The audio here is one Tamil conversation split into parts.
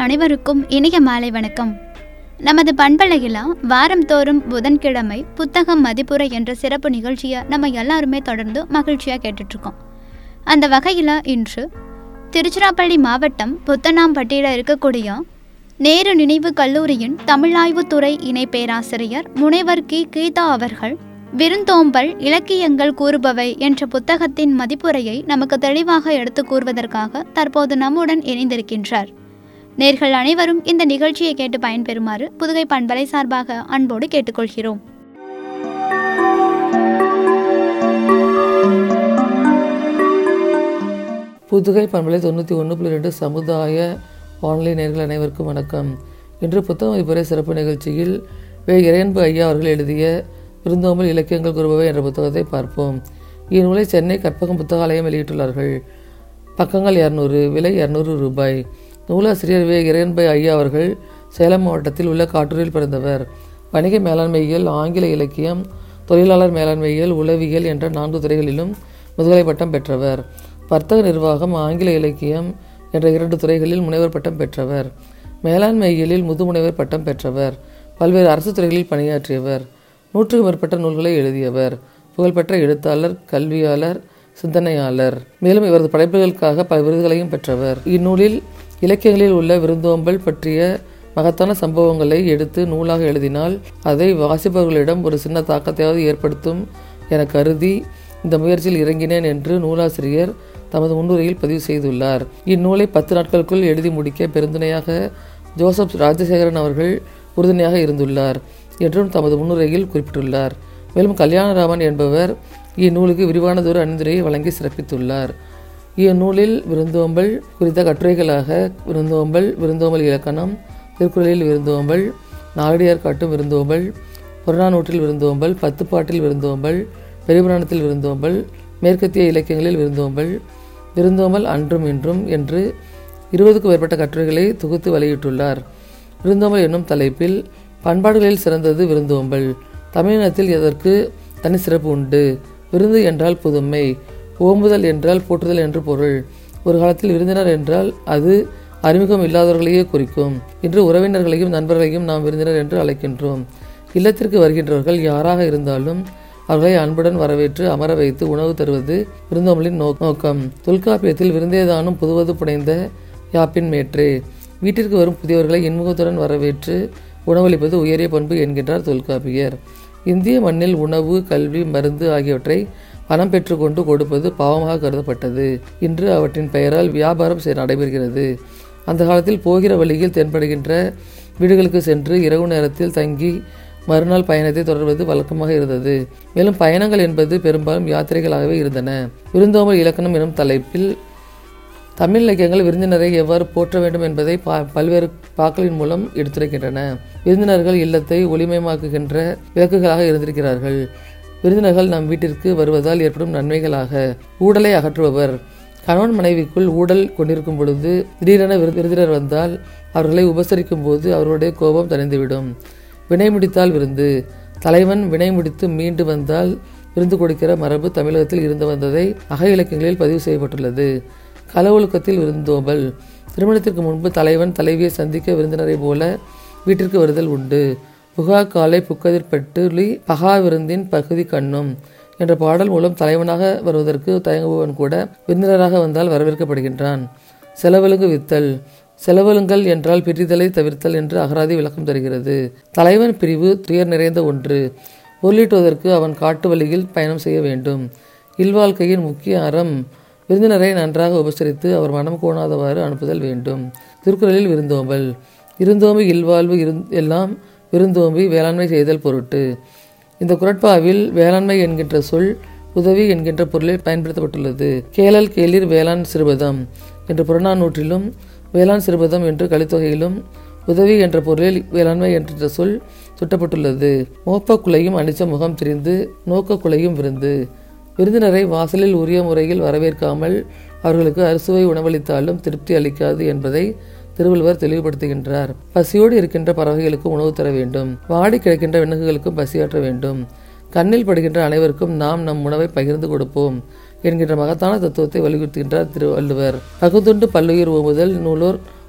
அனைவருக்கும் இனிய மாலை வணக்கம் நமது பண்பலையில் வாரந்தோறும் புதன்கிழமை புத்தகம் மதிப்புரை என்ற சிறப்பு நிகழ்ச்சியை நம்ம எல்லாருமே தொடர்ந்து மகிழ்ச்சியாக கேட்டுட்ருக்கோம் அந்த வகையில் இன்று திருச்சிராப்பள்ளி மாவட்டம் புத்தனாம்பட்டியில் இருக்கக்கூடிய நேரு நினைவு கல்லூரியின் தமிழாய்வுத்துறை இணை பேராசிரியர் முனைவர் கி கீதா அவர்கள் விருந்தோம்பல் இலக்கியங்கள் கூறுபவை என்ற புத்தகத்தின் மதிப்புரையை நமக்கு தெளிவாக எடுத்து கூறுவதற்காக தற்போது நம்முடன் இணைந்திருக்கின்றார் நேர்கள் அனைவரும் இந்த நிகழ்ச்சியை கேட்டு பயன்பெறுமாறு புதுகை பண்பலை சார்பாக அன்போடு கேட்டுக்கொள்கிறோம் புதுகை பண்பலை தொண்ணூற்றி ஒன்று புள்ளி ரெண்டு சமுதாய ஆன்லைன் நேர்கள் அனைவருக்கும் வணக்கம் இன்று புத்தக மதிப்புரை சிறப்பு நிகழ்ச்சியில் வே இறையன்பு ஐயா அவர்கள் எழுதிய விருந்தோம்பல் இலக்கியங்கள் குருபவை என்ற புத்தகத்தை பார்ப்போம் இந்நூலை சென்னை கற்பகம் புத்தகாலயம் வெளியிட்டுள்ளார்கள் பக்கங்கள் இரநூறு விலை இரநூறு ரூபாய் நூலாசிரியர் வே இறையன்பு ஐயா அவர்கள் சேலம் மாவட்டத்தில் உள்ள காட்டூரில் பிறந்தவர் வணிக மேலாண்மையியல் ஆங்கில இலக்கியம் தொழிலாளர் மேலாண்மையியல் உளவியல் என்ற நான்கு துறைகளிலும் முதுகலை பட்டம் பெற்றவர் வர்த்தக நிர்வாகம் ஆங்கில இலக்கியம் என்ற இரண்டு துறைகளில் முனைவர் பட்டம் பெற்றவர் மேலாண்மையியலில் முதுமுனைவர் பட்டம் பெற்றவர் பல்வேறு அரசு துறைகளில் பணியாற்றியவர் நூற்றுக்கும் மேற்பட்ட நூல்களை எழுதியவர் புகழ்பெற்ற எழுத்தாளர் கல்வியாளர் சிந்தனையாளர் மேலும் இவரது படைப்புகளுக்காக பல விருதுகளையும் பெற்றவர் இந்நூலில் இலக்கியங்களில் உள்ள விருந்தோம்பல் பற்றிய மகத்தான சம்பவங்களை எடுத்து நூலாக எழுதினால் அதை வாசிப்பவர்களிடம் ஒரு சின்ன தாக்கத்தையாவது ஏற்படுத்தும் என கருதி இந்த முயற்சியில் இறங்கினேன் என்று நூலாசிரியர் தமது முன்னுரையில் பதிவு செய்துள்ளார் இந்நூலை பத்து நாட்களுக்குள் எழுதி முடிக்க பெருந்துணையாக ஜோசப் ராஜசேகரன் அவர்கள் உறுதுணையாக இருந்துள்ளார் என்றும் தமது முன்னுரையில் குறிப்பிட்டுள்ளார் மேலும் கல்யாணராமன் என்பவர் இந்நூலுக்கு விரிவானதொரு அணிந்துரையை வழங்கி சிறப்பித்துள்ளார் இந்நூலில் விருந்தோம்பல் குறித்த கட்டுரைகளாக விருந்தோம்பல் விருந்தோம்பல் இலக்கணம் திருக்குறளில் விருந்தோம்பல் நாலடியார் காட்டும் விருந்தோம்பல் புறநானூற்றில் விருந்தோம்பல் பத்துப்பாட்டில் விருந்தோம்பல் பெருபுராணத்தில் விருந்தோம்பல் மேற்கத்திய இலக்கியங்களில் விருந்தோம்பல் விருந்தோம்பல் அன்றும் இன்றும் என்று இருபதுக்கும் மேற்பட்ட கட்டுரைகளை தொகுத்து வெளியிட்டுள்ளார் விருந்தோம்பல் என்னும் தலைப்பில் பண்பாடுகளில் சிறந்தது விருந்தோம்பல் தமிழினத்தில் எதற்கு தனி சிறப்பு உண்டு விருந்து என்றால் புதுமை ஓம்புதல் என்றால் போற்றுதல் என்று பொருள் ஒரு காலத்தில் விருந்தினர் என்றால் அது அறிமுகம் இல்லாதவர்களையே குறிக்கும் இன்று உறவினர்களையும் நண்பர்களையும் நாம் விருந்தினர் என்று அழைக்கின்றோம் இல்லத்திற்கு வருகின்றவர்கள் யாராக இருந்தாலும் அவர்களை அன்புடன் வரவேற்று அமர வைத்து உணவு தருவது விருந்தோம்பலின் நோ நோக்கம் தொல்காப்பியத்தில் விருந்தேதானும் புதுவது புனைந்த யாப்பின் மேற்றே வீட்டிற்கு வரும் புதியவர்களை இன்முகத்துடன் வரவேற்று உணவளிப்பது உயரிய பண்பு என்கின்றார் தொல்காப்பியர் இந்திய மண்ணில் உணவு கல்வி மருந்து ஆகியவற்றை பணம் பெற்றுக்கொண்டு கொடுப்பது பாவமாக கருதப்பட்டது இன்று அவற்றின் பெயரால் வியாபாரம் செய் நடைபெறுகிறது அந்த காலத்தில் போகிற வழியில் தென்படுகின்ற வீடுகளுக்கு சென்று இரவு நேரத்தில் தங்கி மறுநாள் பயணத்தை தொடர்வது வழக்கமாக இருந்தது மேலும் பயணங்கள் என்பது பெரும்பாலும் யாத்திரைகளாகவே இருந்தன விருந்தோம்பல் இலக்கணம் எனும் தலைப்பில் தமிழ் இலக்கியங்கள் விருந்தினரை எவ்வாறு போற்ற வேண்டும் என்பதை பா பல்வேறு பாக்களின் மூலம் எடுத்துரைக்கின்றன விருந்தினர்கள் இல்லத்தை ஒளிமயமாக்குகின்ற விளக்குகளாக இருந்திருக்கிறார்கள் விருந்தினர்கள் நம் வீட்டிற்கு வருவதால் ஏற்படும் நன்மைகளாக ஊடலை அகற்றுபவர் கணவன் மனைவிக்குள் ஊடல் கொண்டிருக்கும் பொழுது திடீரென விருந்தினர் வந்தால் அவர்களை உபசரிக்கும் போது அவர்களுடைய கோபம் தணிந்துவிடும் வினை முடித்தால் விருந்து தலைவன் வினை முடித்து மீண்டு வந்தால் விருந்து கொடுக்கிற மரபு தமிழகத்தில் இருந்து வந்ததை அக இலக்கியங்களில் பதிவு செய்யப்பட்டுள்ளது களவொழுக்கத்தில் விருந்தோம்பல் திருமணத்திற்கு முன்பு தலைவன் தலைவியை சந்திக்க விருந்தினரை போல வீட்டிற்கு வருதல் உண்டு புகா காலை புக்கதிர்பட்டுலி பகா விருந்தின் பகுதி கண்ணும் என்ற பாடல் மூலம் தலைவனாக வருவதற்கு தயங்குபவன் கூட விருந்தினராக வந்தால் வரவேற்கப்படுகின்றான் செலவழுங்கு வித்தல் செலவழுங்கள் என்றால் பிரிதலை தவிர்த்தல் என்று அகராதி விளக்கம் தருகிறது தலைவன் பிரிவு துயர் நிறைந்த ஒன்று பொருளீட்டுவதற்கு அவன் காட்டு வழியில் பயணம் செய்ய வேண்டும் இல்வாழ்க்கையின் முக்கிய அறம் விருந்தினரை நன்றாக உபசரித்து அவர் மனம் கோணாதவாறு அனுப்புதல் வேண்டும் திருக்குறளில் விருந்தோம்பல் இருந்தோம்பி இல்வாழ்வு இருந் எல்லாம் விருந்தோம்பி வேளாண்மை செய்தல் பொருட்டு இந்த குரட்பாவில் வேளாண்மை என்கின்ற சொல் உதவி என்கின்ற பொருளில் பயன்படுத்தப்பட்டுள்ளது கேளல் கேளிர் வேளாண் சிறுபதம் என்ற புறநானூற்றிலும் வேளாண் சிறுபதம் என்று கலித்தொகையிலும் உதவி என்ற பொருளில் வேளாண்மை என்ற சொல் சுட்டப்பட்டுள்ளது மோப்ப குலையும் அனிச்ச முகம் திரிந்து நோக்க குலையும் விருந்து விருந்தினரை வாசலில் உரிய முறையில் வரவேற்காமல் அவர்களுக்கு அறுசுவை உணவளித்தாலும் திருப்தி அளிக்காது என்பதை திருவள்ளுவர் தெளிவுபடுத்துகின்றார் பசியோடு இருக்கின்ற பறவைகளுக்கு உணவு தர வேண்டும் வாடி கிடக்கின்ற விலங்குகளுக்கும் பசியாற்ற வேண்டும் கண்ணில் படுகின்ற அனைவருக்கும் நாம் நம் உணவை பகிர்ந்து கொடுப்போம் என்கின்ற மகத்தான தத்துவத்தை வலியுறுத்துகின்றார் திருவள்ளுவர் பகுந்துண்டு பல்லுயிர் ஓமுதல் நூலோர்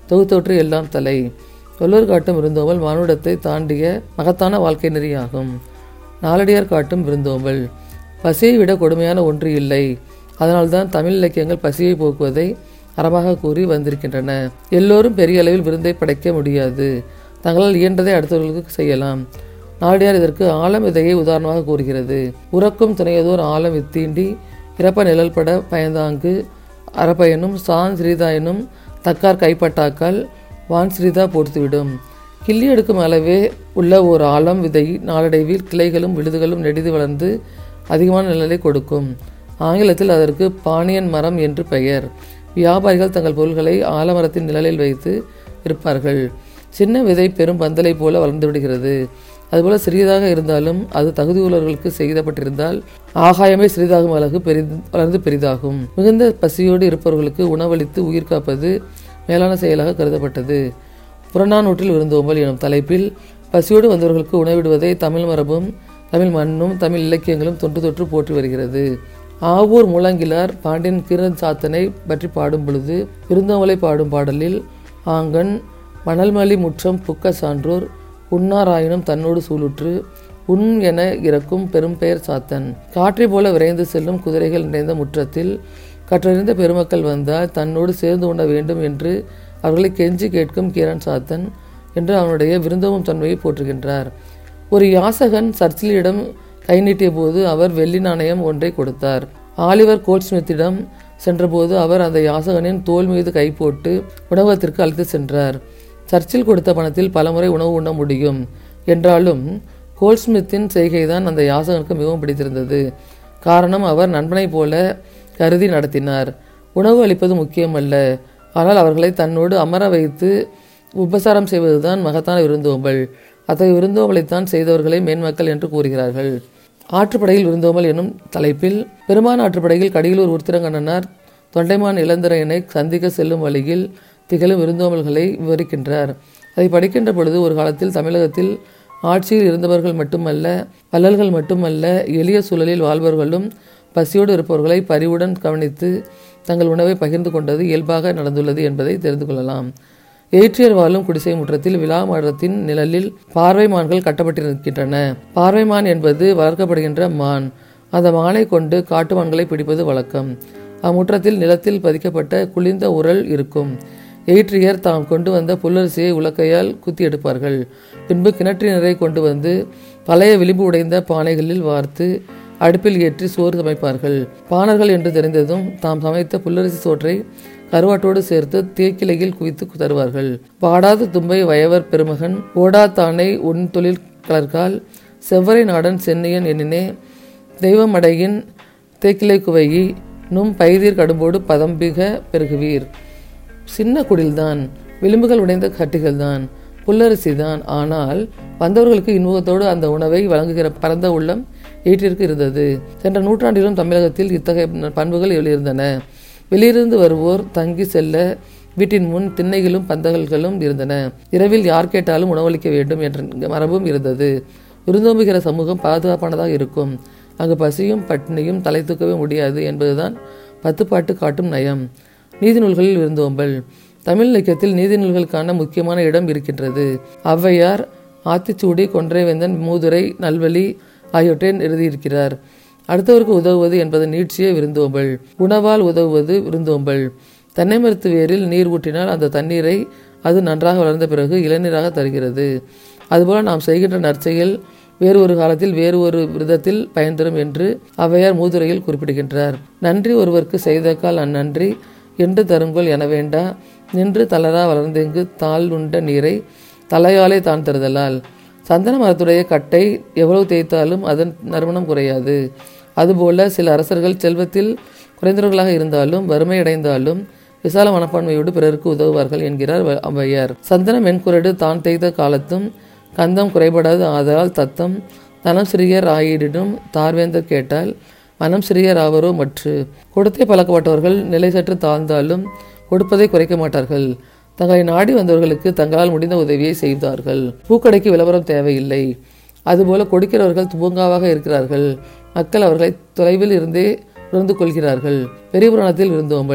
தொகுத்தொற்று எல்லாம் தலை தொல்லூர் காட்டும் விருந்தோம்பல் மானுடத்தை தாண்டிய மகத்தான வாழ்க்கை நெறியாகும் நாலடியார் காட்டும் விருந்தோம்பல் பசியை விட கொடுமையான ஒன்று இல்லை அதனால்தான் தமிழ் இலக்கியங்கள் பசியை போக்குவதை அறமாக கூறி வந்திருக்கின்றன எல்லோரும் பெரிய அளவில் விருந்தை படைக்க முடியாது தங்களால் இயன்றதை அடுத்தவர்களுக்கு செய்யலாம் நாலடியார் இதற்கு ஆழம் விதையை உதாரணமாக கூறுகிறது உறக்கும் துணையதோர் ஆழம் வித்தீண்டி இறப்ப நிழல்பட பயந்தாங்கு அறப்பயனும் சான் சிறிதாயனும் தக்கார் கைப்பட்டாக்கால் வான் சிறிதா போர்த்துவிடும் கிள்ளி எடுக்கும் அளவே உள்ள ஒரு ஆழம் விதை நாளடைவில் கிளைகளும் விழுதுகளும் நெடிது வளர்ந்து அதிகமான நிழலை கொடுக்கும் ஆங்கிலத்தில் அதற்கு பாணியன் மரம் என்று பெயர் வியாபாரிகள் தங்கள் பொருள்களை ஆலமரத்தின் நிழலில் வைத்து இருப்பார்கள் சின்ன விதை பெரும் பந்தலை போல வளர்ந்து விடுகிறது அதுபோல சிறியதாக இருந்தாலும் அது தகுதியுள்ளவர்களுக்கு செய்தப்பட்டிருந்தால் ஆகாயமே சிறிதாகும் அழகு பெரிது வளர்ந்து பெரிதாகும் மிகுந்த பசியோடு இருப்பவர்களுக்கு உணவளித்து உயிர் காப்பது மேலான செயலாக கருதப்பட்டது புறநானூற்றில் விருந்தோம்பல் எனும் தலைப்பில் பசியோடு வந்தவர்களுக்கு உணவிடுவதை தமிழ் மரபும் தமிழ் மண்ணும் தமிழ் இலக்கியங்களும் தொன்று தொற்று போற்றி வருகிறது ஆவூர் முழங்கிலார் பாண்டியன் கிரண் சாத்தனை பற்றி பாடும் பொழுது விருந்தோம்பலை பாடும் பாடலில் ஆங்கன் மணல்மலி முற்றம் புக்க சான்றோர் உண்ணாராயினும் தன்னோடு சூளுற்று உன் என இறக்கும் பெரும் பெயர் சாத்தன் காற்றை போல விரைந்து செல்லும் குதிரைகள் நிறைந்த முற்றத்தில் கற்றறிந்த பெருமக்கள் வந்தால் தன்னோடு சேர்ந்து உண்ண வேண்டும் என்று அவர்களை கெஞ்சி கேட்கும் கீரன் சாத்தன் என்று அவனுடைய விருந்தோம்பும் தன்மையை போற்றுகின்றார் ஒரு யாசகன் சர்ச்சிலிடம் கை நீட்டிய போது அவர் வெள்ளி நாணயம் ஒன்றை கொடுத்தார் ஆலிவர் கோல்ட்ஸ்மித்திடம் சென்றபோது அவர் அந்த யாசகனின் தோல் மீது கை போட்டு உணவகத்திற்கு அழைத்து சென்றார் சர்ச்சில் கொடுத்த பணத்தில் பலமுறை உணவு உண்ண முடியும் என்றாலும் கோல்ட்ஸ்மித்தின் செய்கைதான் அந்த யாசகனுக்கு மிகவும் பிடித்திருந்தது காரணம் அவர் நண்பனைப் போல கருதி நடத்தினார் உணவு அளிப்பது முக்கியமல்ல ஆனால் அவர்களை தன்னோடு அமர வைத்து உபசாரம் செய்வதுதான் மகத்தான விருந்தோம்பல் அத்தகைய விருந்தோம்பலைத்தான் செய்தவர்களை மேன்மக்கள் என்று கூறுகிறார்கள் ஆற்றுப்படையில் விருந்தோம்பல் எனும் தலைப்பில் பெருமான் ஆற்றுப்படையில் கடியலூர் உருத்திரங்கண்ணனார் தொண்டைமான் இளந்திரையனை சந்திக்க செல்லும் வழியில் திகழும் விருந்தோம்பல்களை விவரிக்கின்றார் அதை படிக்கின்ற பொழுது ஒரு காலத்தில் தமிழகத்தில் ஆட்சியில் இருந்தவர்கள் மட்டுமல்ல வள்ளல்கள் மட்டுமல்ல எளிய சூழலில் வாழ்பவர்களும் பசியோடு இருப்பவர்களை பரிவுடன் கவனித்து தங்கள் உணவை பகிர்ந்து கொண்டது இயல்பாக நடந்துள்ளது என்பதை தெரிந்து கொள்ளலாம் எயிற்றியர் வாழும் குடிசை முற்றத்தில் விழா மரத்தின் நிழலில் பார்வை மான்கள் கட்டப்பட்டிருக்கின்றன பார்வை மான் என்பது வளர்க்கப்படுகின்ற மான் அந்த மானை கொண்டு காட்டு மான்களை பிடிப்பது வழக்கம் அம்முற்றத்தில் நிலத்தில் பதிக்கப்பட்ட குளிர்ந்த உரல் இருக்கும் எயிற்றியர் தாம் கொண்டு வந்த புல்லரிசியை உலக்கையால் குத்தி எடுப்பார்கள் பின்பு கிணற்றினரை கொண்டு வந்து பழைய விளிம்பு உடைந்த பானைகளில் வார்த்து அடுப்பில் ஏற்றி சோறு சமைப்பார்கள் பாணர்கள் என்று தெரிந்ததும் தாம் சமைத்த புல்லரிசி சோற்றை கருவாட்டோடு சேர்த்து தேக்கிலையில் குவித்து தருவார்கள் பாடாத தும்பை வயவர் பெருமகன் ஓடாத்தானை உன் தொழில் கலர்கால் செவ்வரை நாடன் சென்னியன் எண்ணினே தெய்வமடையின் தேக்கிலை குவையி நும் பைதீர் கடும்போடு பதம்பிக பெருகுவீர் சின்ன குடில்தான் விளிம்புகள் உடைந்த கட்டிகள்தான் புல்லரிசி தான் ஆனால் வந்தவர்களுக்கு இன்முகத்தோடு அந்த உணவை வழங்குகிற பரந்த உள்ளம் ஏற்றிற்கு இருந்தது சென்ற நூற்றாண்டிலும் தமிழகத்தில் இத்தகைய பண்புகள் இருந்தன வெளியிருந்து வருவோர் தங்கி செல்ல வீட்டின் முன் திண்ணைகளும் பந்தல்களும் இருந்தன இரவில் யார் கேட்டாலும் உணவளிக்க வேண்டும் என்ற மரபும் இருந்தது விருந்தோம்புகிற சமூகம் பாதுகாப்பானதாக இருக்கும் அங்கு பசியும் பட்டினியும் தலை தூக்கவே முடியாது என்பதுதான் பத்து பாட்டு காட்டும் நயம் நீதி நூல்களில் விருந்தோம்பல் தமிழ் இலக்கியத்தில் நீதி நூல்களுக்கான முக்கியமான இடம் இருக்கின்றது ஔவையார் ஆத்திச்சூடி கொன்றைவேந்தன் மூதுரை நல்வழி ஆகியவற்றை எழுதியிருக்கிறார் அடுத்தவருக்கு உதவுவது என்பது நீட்சியே விருந்தோம்பல் உணவால் உதவுவது விருந்தோம்பல் தென்னை மரத்து வேரில் நீர் ஊற்றினால் அந்த தண்ணீரை அது நன்றாக வளர்ந்த பிறகு இளநீராக தருகிறது அதுபோல நாம் செய்கின்ற நற்செயல் வேறு ஒரு காலத்தில் வேறு ஒரு விதத்தில் பயன் தரும் என்று ஔவையார் மூதுரையில் குறிப்பிடுகின்றார் நன்றி ஒருவருக்கு செய்தக்கால் அந்நன்றி என்று தருங்கோல் என வேண்டா நின்று தளரா வளர்ந்தெங்கு தாள் உண்ட நீரை தலையாலே தான் தருதலால் சந்தன மரத்துடைய கட்டை எவ்வளவு தேய்த்தாலும் அதன் நறுமணம் குறையாது அதுபோல சில அரசர்கள் செல்வத்தில் குறைந்தவர்களாக இருந்தாலும் வறுமை அடைந்தாலும் விசால மனப்பான்மையோடு பிறருக்கு உதவுவார்கள் என்கிறார் ஔவையார் சந்தன மென்குரடு தான் தேய்த்த காலத்தும் கந்தம் குறைபடாது ஆதலால் தத்தம் தனம் சிறியர் ஆயிடினும் தார்வேந்தர் கேட்டால் மனம் சிறியர் ஆவரோ மற்று கொடுத்தே பழக்கப்பட்டவர்கள் நிலை சற்று தாழ்ந்தாலும் கொடுப்பதை குறைக்க மாட்டார்கள் தங்களை நாடி வந்தவர்களுக்கு தங்களால் முடிந்த உதவியை செய்தார்கள் பூக்கடைக்கு விளம்பரம் தேவையில்லை அதுபோல கொடுக்கிறவர்கள் பூங்காவாக இருக்கிறார்கள் மக்கள் அவர்களை தொலைவில் இருந்தே உணர்ந்து கொள்கிறார்கள் பெரிய புராணத்தில் விருந்தோம்பல்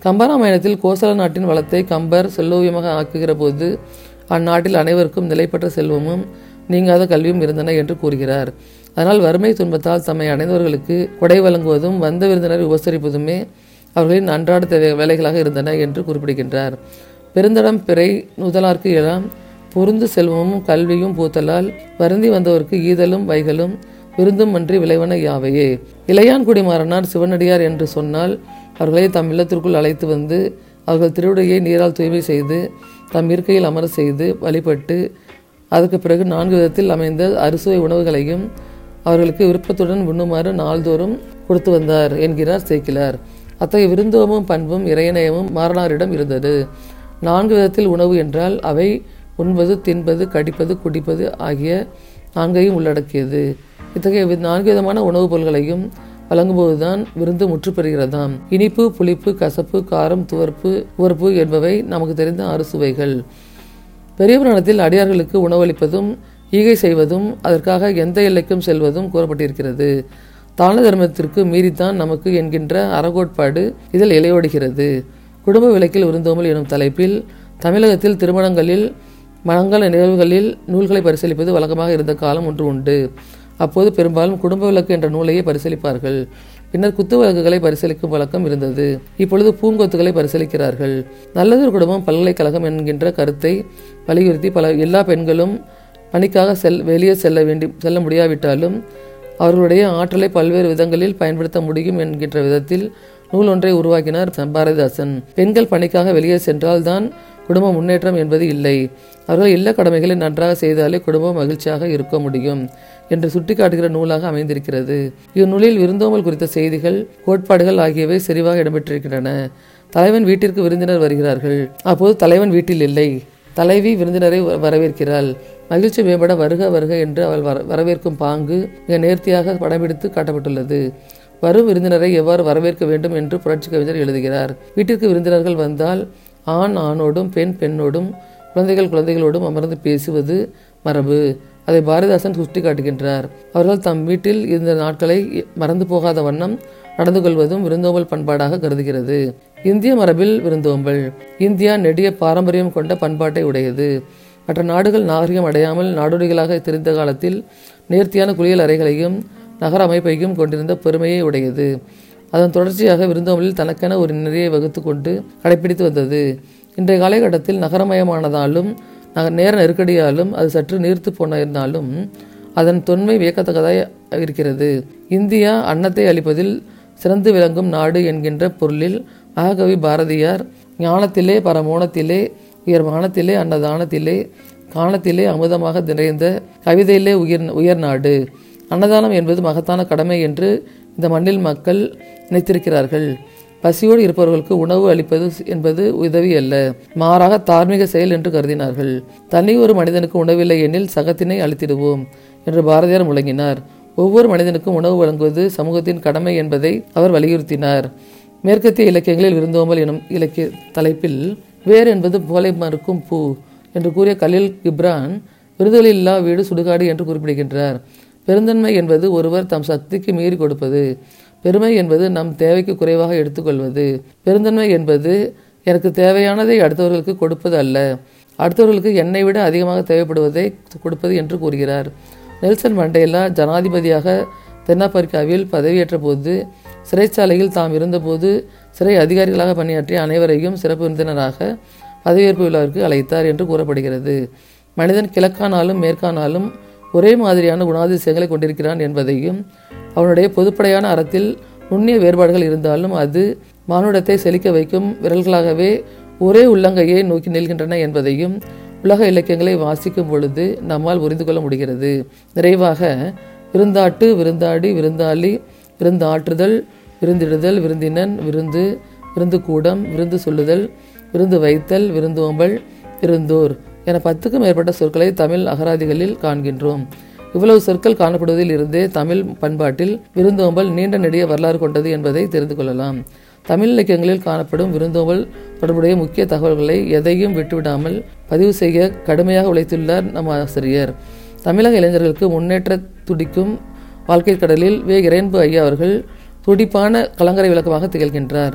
கம்பராமாயணத்தில் கோசல நாட்டின் வளத்தை கம்பர் செல்லோவியமாக ஆக்குகிற போது அந்நாட்டில் அனைவருக்கும் நிலைப்பற்ற செல்வமும் நீங்காத கல்வியும் இருந்தன என்று கூறுகிறார் அதனால் வறுமை துன்பத்தால் தம்மை அடைந்தவர்களுக்கு கொடை வழங்குவதும் வந்த விருந்தினரை உபசரிப்பதுமே அவர்களின் அன்றாட தேவை வேலைகளாக இருந்தன என்று குறிப்பிடுகின்றார் பெருந்தடம் பிறை முதலார்க்கு எல்லாம் பொருந்து செல்வமும் கல்வியும் பூத்தலால் வருந்தி வந்தவருக்கு ஈதலும் வைகளும் விருந்தும் அன்றி விளைவன யாவையே இளையான்குடி மாறனார் சிவனடியார் என்று சொன்னால் அவர்களை தம் இல்லத்திற்குள் அழைத்து வந்து அவர்கள் திருவுடையை நீரால் தூய்மை செய்து தம் இருக்கையில் அமர செய்து வழிபட்டு அதற்கு பிறகு நான்கு விதத்தில் அமைந்த அறுசுவை உணவுகளையும் அவர்களுக்கு விருப்பத்துடன் உண்ணுமாறு நாள்தோறும் கொடுத்து வந்தார் என்கிறார் சேக்கிலார் அத்தகைய விருந்தோமும் பண்பும் இறையநயமும் மாறனாரிடம் இருந்தது நான்கு விதத்தில் உணவு என்றால் அவை உண்பது தின்பது கடிப்பது குடிப்பது ஆகிய நான்கையும் உள்ளடக்கியது இத்தகைய வி- நான்கு விதமான உணவுப் பொருள்களையும் வழங்கும்போதுதான் விருந்து முற்று பெறுகிறதாம் இனிப்பு புளிப்பு கசப்பு காரம் துவர்ப்பு உவர்ப்பு என்பவை நமக்கு தெரிந்த ஆறு சுவைகள் பெரிய புராணத்தில் அடியார்களுக்கு உணவளிப்பதும் ஈகை செய்வதும் அதற்காக எந்த எல்லைக்கும் செல்வதும் கூறப்பட்டிருக்கிறது தான தர்மத்திற்கு மீறித்தான் நமக்கு என்கின்ற அறகோட்பாடு இதில் இலையோடுகிறது குடும்ப விளக்கில் விருந்தோமல் எனும் தலைப்பில் தமிழகத்தில் திருமணங்களில் மணங்கல நிகழ்வுகளில் நூல்களை பரிசீலிப்பது வழக்கமாக இருந்த காலம் ஒன்று உண்டு அப்போது பெரும்பாலும் குடும்ப விளக்கு என்ற நூலையே பரிசீலிப்பார்கள் பின்னர் குத்து விளக்குகளை பரிசீலிக்கும் வழக்கம் இருந்தது இப்பொழுது பூங்கொத்துகளை பரிசீலிக்கிறார்கள் நல்லதொரு குடும்பம் பல்கலைக்கழகம் என்கின்ற கருத்தை வலியுறுத்தி பல எல்லா பெண்களும் பணிக்காக செல் வெளியே செல்ல வேண்டி செல்ல முடியாவிட்டாலும் அவர்களுடைய ஆற்றலை பல்வேறு விதங்களில் பயன்படுத்த முடியும் என்கின்ற விதத்தில் நூல் ஒன்றை உருவாக்கினார் பாரதிதாசன் பெண்கள் பணிக்காக வெளியே சென்றால்தான் குடும்ப முன்னேற்றம் என்பது இல்லை அவர்கள் இல்ல கடமைகளை நன்றாக செய்தாலே குடும்பம் மகிழ்ச்சியாக இருக்க முடியும் என்று சுட்டிக்காட்டுகிற நூலாக அமைந்திருக்கிறது இந்நூலில் விருந்தோமல் குறித்த செய்திகள் கோட்பாடுகள் ஆகியவை செறிவாக இடம்பெற்றிருக்கின்றன தலைவன் வீட்டிற்கு விருந்தினர் வருகிறார்கள் அப்போது தலைவன் வீட்டில் இல்லை தலைவி விருந்தினரை வ- வரவேற்கிறாள் மகிழ்ச்சி மேம்பட வருக வருக என்று அவள் வர வரவேற்கும் பாங்கு மிக நேர்த்தியாக படம்பிடித்து காட்டப்பட்டுள்ளது வரும் விருந்தினரை எவ்வாறு வரவேற்க வேண்டும் என்று புரட்சி கவிஞர் எழுதுகிறார் வீட்டிற்கு விருந்தினர்கள் வந்தால் ஆண் ஆணோடும் பெண் பெண்ணோடும் குழந்தைகள் குழந்தைகளோடும் அமர்ந்து பேசுவது மரபு அதை பாரதிதாசன் சுட்டிக்காட்டுகின்றார் அவர்கள் தம் வீட்டில் இருந்த நாட்களை மறந்து போகாத வண்ணம் நடந்து கொள்வதும் விருந்தோம்பல் பண்பாடாக கருதுகிறது இந்திய மரபில் விருந்தோம்பல் இந்தியா நெடிய பாரம்பரியம் கொண்ட பண்பாட்டை உடையது மற்ற நாடுகள் நாகரிகம் அடையாமல் நாடோடிகளாக தெரிந்த காலத்தில் நேர்த்தியான குளியல் அறைகளையும் நகர அமைப்பையும் கொண்டிருந்த பெருமையை உடையது அதன் தொடர்ச்சியாக விருந்தோம்பலில் தனக்கென ஒரு நிறையை வகுத்து கொண்டு கடைப்பிடித்து வந்தது இன்றைய காலகட்டத்தில் நகரமயமானதாலும் நக- நேர நெருக்கடியாலும் அது சற்று நீர்த்து போனிருந்தாலும் அதன் தொன்மை வியக்கத்தக்கதாய் இருக்கிறது இந்தியா அன்னத்தை அளிப்பதில் சிறந்து விளங்கும் நாடு என்கின்ற பொருளில் மகாகவி பாரதியார் ஞானத்திலே பரமோணத்திலே உயர் வானத்திலே அன்னதானத்திலே காணத்திலே அமுதமாக நிறைந்த கவிதையிலே உயர் உயர் நாடு அன்னதானம் என்பது மகத்தான கடமை என்று இந்த மண்ணில் மக்கள் நினைத்திருக்கிறார்கள் பசியோடு இருப்பவர்களுக்கு உணவு அளிப்பது என்பது உதவி அல்ல மாறாக தார்மீக செயல் என்று கருதினார்கள் தனி ஒரு மனிதனுக்கு உணவில்லை எனில் சகத்தினை அளித்திடுவோம் என்று பாரதியார் முழங்கினார் ஒவ்வொரு மனிதனுக்கும் உணவு வழங்குவது சமூகத்தின் கடமை என்பதை அவர் வலியுறுத்தினார் மேற்கத்திய இலக்கியங்களில் விருந்தோம்பல் எனும் இலக்கிய தலைப்பில் வேர் என்பது போலை மறுக்கும் பூ என்று கூறிய கலில் கிப்ரான் விருதுகளில் இல்லா வீடு சுடுகாடு என்று குறிப்பிடுகின்றார் பெருந்தன்மை என்பது ஒருவர் தம் சக்திக்கு மீறி கொடுப்பது பெருமை என்பது நம் தேவைக்கு குறைவாக எடுத்துக்கொள்வது பெருந்தன்மை என்பது எனக்கு தேவையானதை அடுத்தவர்களுக்கு கொடுப்பது அல்ல அடுத்தவர்களுக்கு என்னை விட அதிகமாக தேவைப்படுவதை கொடுப்பது என்று கூறுகிறார் நெல்சன் மண்டேலா ஜனாதிபதியாக தென்னாப்பிரிக்காவில் பதவியேற்ற போது சிறைச்சாலையில் தாம் இருந்தபோது சிறை அதிகாரிகளாக பணியாற்றிய அனைவரையும் சிறப்பு விருந்தினராக பதவியேற்பு விழாவிற்கு அழைத்தார் என்று கூறப்படுகிறது மனிதன் கிழக்கானாலும் மேற்கானாலும் ஒரே மாதிரியான குணாதிசயங்களை கொண்டிருக்கிறான் என்பதையும் அவனுடைய பொதுப்படையான அறத்தில் நுண்ணிய வேறுபாடுகள் இருந்தாலும் அது மானுடத்தை செழிக்க வைக்கும் விரல்களாகவே ஒரே உள்ளங்கையை நோக்கி நிற்கின்றன என்பதையும் உலக இலக்கியங்களை வாசிக்கும் பொழுது நம்மால் புரிந்து கொள்ள முடிகிறது நிறைவாக விருந்தாட்டு விருந்தாடி விருந்தாளி விருந்தாற்றுதல் விருந்திடுதல் விருந்தினன் விருந்து விருந்து கூடம் விருந்து சொல்லுதல் விருந்து வைத்தல் விருந்தோம்பல் விருந்தோர் என பத்துக்கும் மேற்பட்ட சொற்களை தமிழ் அகராதிகளில் காண்கின்றோம் இவ்வளவு சொற்கள் காணப்படுவதில் இருந்தே தமிழ் பண்பாட்டில் விருந்தோம்பல் நீண்ட நெடிய வரலாறு கொண்டது என்பதை தெரிந்து கொள்ளலாம் தமிழ் இலக்கியங்களில் காணப்படும் விருந்தோம்பல் தொடர்புடைய முக்கிய தகவல்களை எதையும் விட்டுவிடாமல் பதிவு செய்ய கடுமையாக உழைத்துள்ளார் நம் ஆசிரியர் தமிழக இளைஞர்களுக்கு முன்னேற்ற துடிக்கும் வாழ்க்கை கடலில் வே இறையன்பு ஐயா அவர்கள் துடிப்பான கலங்கரை விளக்கமாக திகழ்கின்றார்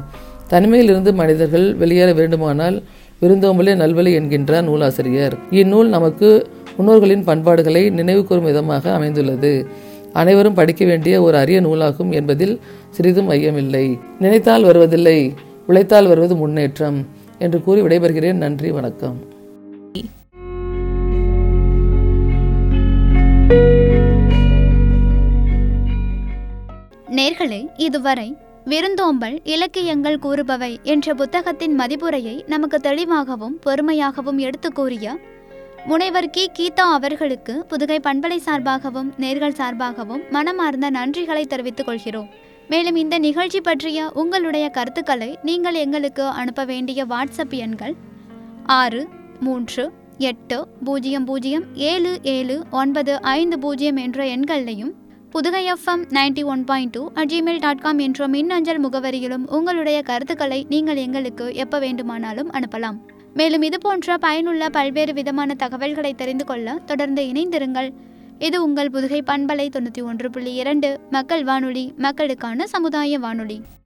தனிமையிலிருந்து மனிதர்கள் வெளியேற வேண்டுமானால் விருந்தோம்பலே நல்வழி என்கின்றார் நூலாசிரியர் இந்நூல் நமக்கு முன்னோர்களின் பண்பாடுகளை நினைவு கூறும் விதமாக அமைந்துள்ளது அனைவரும் படிக்க வேண்டிய ஒரு அரிய நூலாகும் என்பதில் சிறிதும் ஐயமில்லை நினைத்தால் வருவதில்லை உழைத்தால் வருவது முன்னேற்றம் என்று கூறி விடைபெறுகிறேன் நன்றி வணக்கம் நேர்களே இதுவரை விருந்தோம்பல் இலக்கியங்கள் கூறுபவை என்ற புத்தகத்தின் மதிப்புரையை நமக்கு தெளிவாகவும் பொறுமையாகவும் எடுத்து கூறிய முனைவர் கி கீதா அவர்களுக்கு புதுகை பண்பலை சார்பாகவும் நேர்கள் சார்பாகவும் மனமார்ந்த நன்றிகளை தெரிவித்துக் கொள்கிறோம் மேலும் இந்த நிகழ்ச்சி பற்றிய உங்களுடைய கருத்துக்களை நீங்கள் எங்களுக்கு அனுப்ப வேண்டிய வாட்ஸ்அப் எண்கள் ஆறு மூன்று எட்டு பூஜ்ஜியம் பூஜ்ஜியம் ஏழு ஏழு ஒன்பது ஐந்து பூஜ்ஜியம் என்ற எண்களையும் Pudukai FM ninety one point two at Gmail dot com என்ற மின்னஞ்சல் முகவரியிலும் உங்களுடைய கருத்துக்களை நீங்கள் எங்களுக்கு எப்போ வேண்டுமானாலும் அனுப்பலாம் மேலும் இது போன்ற பயனுள்ள பல்வேறு விதமான தகவல்களை தெரிந்து கொள்ள தொடர்ந்து இணைந்திருங்கள் இது உங்கள் புதுகை பண்பலை தொண்ணூற்றி ஒன்று புள்ளி இரண்டு மக்கள் வானொலி மக்களுக்கான சமுதாய வானொலி